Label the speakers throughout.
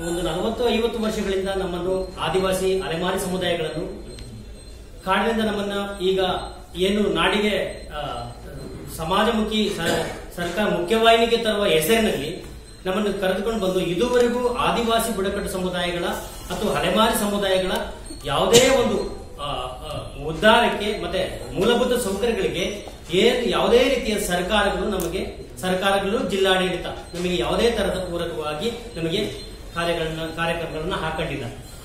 Speaker 1: ಒಂದು ನಲವತ್ತು ಐವತ್ತು ವರ್ಷಗಳಿಂದ ನಮ್ಮನ್ನು ಆದಿವಾಸಿ ಅಲೆಮಾರಿ ಸಮುದಾಯಗಳನ್ನು ಕಾಡಿನಿಂದ ನಮ್ಮನ್ನ ಈಗ ಏನು ನಾಡಿಗೆ ಆ, ಸಮಾಜಮುಖಿ ಸ- ಸರ್ಕಾರ ಮುಖ್ಯವಾಹಿನಿಗೆ ತರುವ ಹೆಸರಿನಲ್ಲಿ ನಮ್ಮನ್ನು ಕರೆದುಕೊಂಡು ಬಂದು ಇದುವರೆಗೂ ಆದಿವಾಸಿ ಬುಡಕಟ್ಟು ಸಮುದಾಯಗಳ ಅಥವಾ ಅಲೆಮಾರಿ ಸಮುದಾಯಗಳ ಯಾವುದೇ ಒಂದು ಆ, ಆ, ಉದ್ಧಾರಕ್ಕೆ ಮತ್ತೆ ಮೂಲಭೂತ ಸೌಕರ್ಯಗಳಿಗೆ ಏನ್ ಯಾವುದೇ ರೀತಿಯ ಸರ್ಕಾರಗಳು ನಮಗೆ ಸರ್ಕಾರಗಳು ಜಿಲ್ಲಾಡಳಿತ ನಮಗೆ ಯಾವುದೇ ತರಹದ ಪೂರಕವಾಗಿ ನಮಗೆ ಕಾರ್ಯಗಳನ್ನ ಕಾರ್ಯಕ್ರಮಗಳನ್ನ ಹಾಕೊಂಡಿಲ್ಲ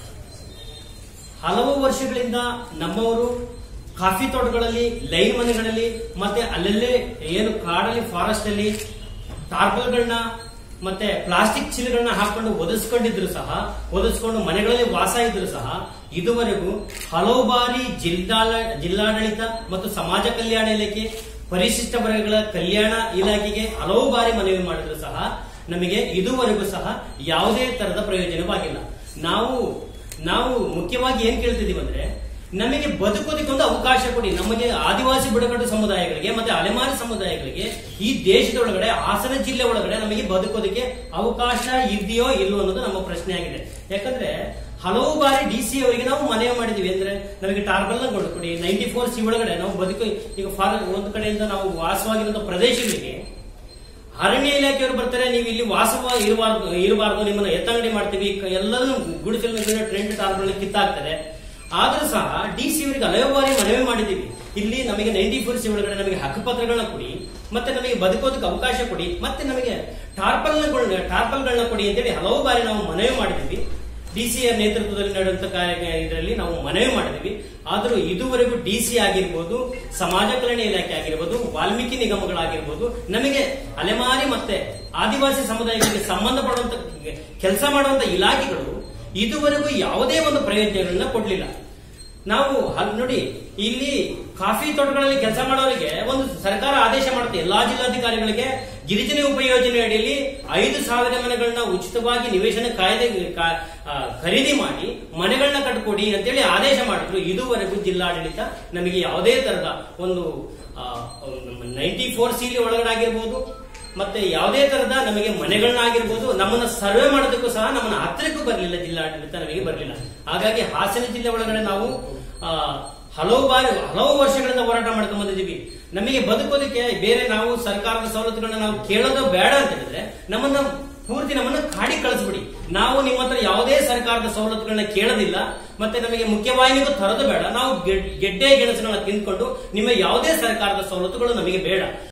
Speaker 1: ಹಲವು ವರ್ಷಗಳಿಂದ ನಮ್ಮವರು ಕಾಫಿ ತೋಟಗಳಲ್ಲಿ ಲೈನ್ ಮನೆಗಳಲ್ಲಿ ಮತ್ತೆ ಅಲ್ಲಲ್ಲೇ ಏನು ಕಾಡಲ್ಲಿ ಫಾರೆಸ್ಟ್ ಅಲ್ಲಿ ಟಾರ್ಪಲ್ಗಳನ್ನ ಮತ್ತೆ ಪ್ಲಾಸ್ಟಿಕ್ ಚೀಲಗಳನ್ನ ಹಾಕೊಂಡು ಒದಗಿಸ್ಕೊಂಡಿದ್ರು ಸಹ ಒದಗಿಸ್ಕೊಂಡು ಮನೆಗಳಲ್ಲಿ ವಾಸ ಇದ್ರು ಸಹ ಇದುವರೆಗೂ ಹಲವು ಬಾರಿ ಜಿಲ್ಲಾಡ ಜಿಲ್ಲಾಡಳಿತ ಮತ್ತು ಸಮಾಜ ಕಲ್ಯಾಣ ಇಲಾಖೆ ಪರಿಶಿಷ್ಟ ವರ್ಗಗಳ ಕಲ್ಯಾಣ ಇಲಾಖೆಗೆ ಹಲವು ಬಾರಿ ಮನವಿ ಮಾಡಿದ್ರು ಸಹ ನಮಗೆ ಇದುವರೆಗೂ ಸಹ ಯಾವುದೇ ತರದ ಪ್ರಯೋಜನವಾಗಿಲ್ಲ ನಾವು ನಾವು ಮುಖ್ಯವಾಗಿ ಏನ್ ಕೇಳ್ತಿದೀವಿ ಅಂದ್ರೆ ನಮಗೆ ಬದುಕೋದಕ್ಕೊಂದು ಅವಕಾಶ ಕೊಡಿ ನಮಗೆ ಆದಿವಾಸಿ ಬುಡಕಟ್ಟು ಸಮುದಾಯಗಳಿಗೆ ಮತ್ತೆ ಅಲೆಮಾರಿ ಸಮುದಾಯಗಳಿಗೆ ಈ ದೇಶದ ಒಳಗಡೆ ಹಾಸನ ಜಿಲ್ಲೆ ಒಳಗಡೆ ನಮಗೆ ಬದುಕೋದಕ್ಕೆ ಅವಕಾಶ ಇದೆಯೋ ಇಲ್ಲೋ ಅನ್ನೋದು ನಮ್ಮ ಪ್ರಶ್ನೆ ಆಗಿದೆ ಯಾಕಂದ್ರೆ ಹಲವು ಬಾರಿ ಡಿ ಸಿ ಅವರಿಗೆ ನಾವು ಮನವಿ ಮಾಡಿದೀವಿ ಅಂದ್ರೆ ನಮಗೆ ಟಾರ್ಬಲ್ ಕೊಡಿ ನೈಂಟಿ ಫೋರ್ ಸಿ ಒಳಗಡೆ ನಾವು ಬದುಕು ಈಗ ಫಾರ್ ಒಂದು ಕಡೆಯಿಂದ ನಾವು ವಾಸವಾಗಿರುವಂತಹ ಪ್ರದೇಶಗಳಿಗೆ ಅರಣ್ಯ ಇಲಾಖೆಯವರು ಬರ್ತಾರೆ ನೀವು ಇಲ್ಲಿ ವಾಸವ ಇರಬಾರ್ದು ಇರಬಾರ್ದು ನಿಮ್ಮನ್ನ ಎತ್ತಂಗಡಿ ಮಾಡ್ತೀವಿ ಕ- ಎಲ್ಲರೂ ಗುಡಿಸಲಿನ ಟ್ರೆಂಡ್ ಟಾರ್ಗಳು ಕಿತ್ತಾಗ್ತದೆ ಆದ್ರೂ ಸಹ ಡಿ ಸಿ ಅವರಿಗೆ ಹಲವು ಬಾರಿ ಮನವಿ ಮಾಡಿದ್ದೀವಿ ಇಲ್ಲಿ ನಮಗೆ ನೈಂಟಿ ಫೋರ್ ಸಿ ಒಳಗಡೆ ನಮಗೆ ಹಕ್ಕುಪತ್ರಗಳನ್ನ ಕೊಡಿ ಮತ್ತೆ ನಮಗೆ ಬದುಕೋದಕ್ಕೆ ಅವಕಾಶ ಕೊಡಿ ಮತ್ತೆ ನಮಗೆ ಟಾರ್ಪಲ್ನ ಟಾರ್ಪಲ್ಗಳನ್ನ ಕೊಡಿ ಅಂತೇಳಿ ಹಲವು ಬಾರಿ ನಾವು ಮನವಿ ಮಾಡಿದ್ದೀವಿ ಡಿ ಸಿ ನೇತೃತ್ವದಲ್ಲಿ ನಡೆಯುವಂತ ಕಾರ್ಯ ಇದರಲ್ಲಿ ನಾವು ಮನವಿ ಮಾಡಿದ್ವಿ ಆದರೂ ಇದುವರೆಗೂ ಡಿ ಸಿ ಆಗಿರ್ಬೋದು ಸಮಾಜ ಕಲ್ಯಾಣ ಇಲಾಖೆ ಆಗಿರ್ಬೋದು ವಾಲ್ಮೀಕಿ ನಿಗಮಗಳಾಗಿರ್ಬೋದು ನಮಗೆ ಅಲೆಮಾರಿ ಮತ್ತೆ ಆದಿವಾಸಿ ಸಮುದಾಯಗಳಿಗೆ ಸಂಬಂಧಪಡುವಂತ ಕೆಲಸ ಮಾಡುವಂತ ಇಲಾಖೆಗಳು ಇದುವರೆಗೂ ಯಾವುದೇ ಒಂದು ಪ್ರಯೋಜನಗಳನ್ನ ಕೊಡ್ಲಿಲ್ಲ ನಾವು ಹಾಗ್ ನೋಡಿ ಇಲ್ಲಿ ಕಾಫಿ ತೋಟಗಳಲ್ಲಿ ಕೆಲಸ ಮಾಡೋರಿಗೆ ಒಂದು ಸರ್ಕಾರ ಆದೇಶ ಮಾಡುತ್ತೆ ಎಲ್ಲಾ ಜಿಲ್ಲಾಧಿಕಾರಿಗಳಿಗೆ ಗಿರಿಜನ ಉಪಯೋಜನೆ ಅಡಿಯಲ್ಲಿ ಐದು ಸಾವಿರ ಮನೆಗಳನ್ನ ಉಚಿತವಾಗಿ ನಿವೇಶನ ಕಾಯ್ದೆ ಕಾ- ಆ, ಖರೀದಿ ಮಾಡಿ ಮನೆಗಳನ್ನ ಕಟ್ಕೊಡಿ ಅಂತೇಳಿ ಆದೇಶ ಮಾಡಿದ್ರು ಇದುವರೆಗೂ ಜಿಲ್ಲಾಡಳಿತ ನಮಗೆ ಯಾವುದೇ ತರದ ಒಂದು ನೈಂಟಿ ಫೋರ್ ಸಿಲಿ ಒಳಗಡೆ ಆಗಿರ್ಬೋದು ಮತ್ತೆ ಯಾವುದೇ ತರದ ನಮಗೆ ಮನೆಗಳನ್ನಾಗಿರ್ಬೋದು ನಮ್ಮನ್ನ ಸರ್ವೆ ಮಾಡೋದಕ್ಕೂ ಸಹ ನಮ್ಮನ್ನ ಹತ್ತಿರಕ್ಕೂ ಬರಲಿಲ್ಲ ಜಿಲ್ಲಾಡಳಿತ ನಮಗೆ ಬರಲಿಲ್ಲ ಹಾಗಾಗಿ ಹಾಸನ ಜಿಲ್ಲೆ ಒಳಗಡೆ ನಾವು ಆ, ಹಲವು ಬಾರಿ ಹಲವು ವರ್ಷಗಳಿಂದ ಹೋರಾಟ ಮಾಡ್ಕೊಂಡ್ ಬಂದಿದ್ದೀವಿ ನಮಗೆ ಬದುಕೋದಕ್ಕೆ ಬೇರೆ ನಾವು ಸರ್ಕಾರದ ಸವಲತ್ತುಗಳನ್ನ ನಾವು ಕೇಳೋದು ಬೇಡ ಅಂತ ಹೇಳಿದ್ರೆ ನಮ್ಮನ್ನ ಪೂರ್ತಿ ನಮ್ಮನ್ನ ಕಾಡಿ ಕಳಿಸ್ಬಿಡಿ ನಾವು ನಿಮ್ಮ ಹತ್ರ ಯಾವುದೇ ಸರ್ಕಾರದ ಸವಲತ್ತುಗಳನ್ನ ಕೇಳೋದಿಲ್ಲ ಮತ್ತೆ ನಮಗೆ ಮುಖ್ಯವಾಹಿನಿಗೂ ತರೋದು ಬೇಡ ನಾವು ಗೆಡ್- ಗೆಡ್ಡೆ ಗೆಣಸುಗಳನ್ನ ತಿಂದ್ಕೊಂಡು ನಿಮ್ಮ ಯಾವುದೇ ಸರ್ಕಾರದ ಸವಲತ್ತುಗಳು ನಮಗೆ ಬೇಡ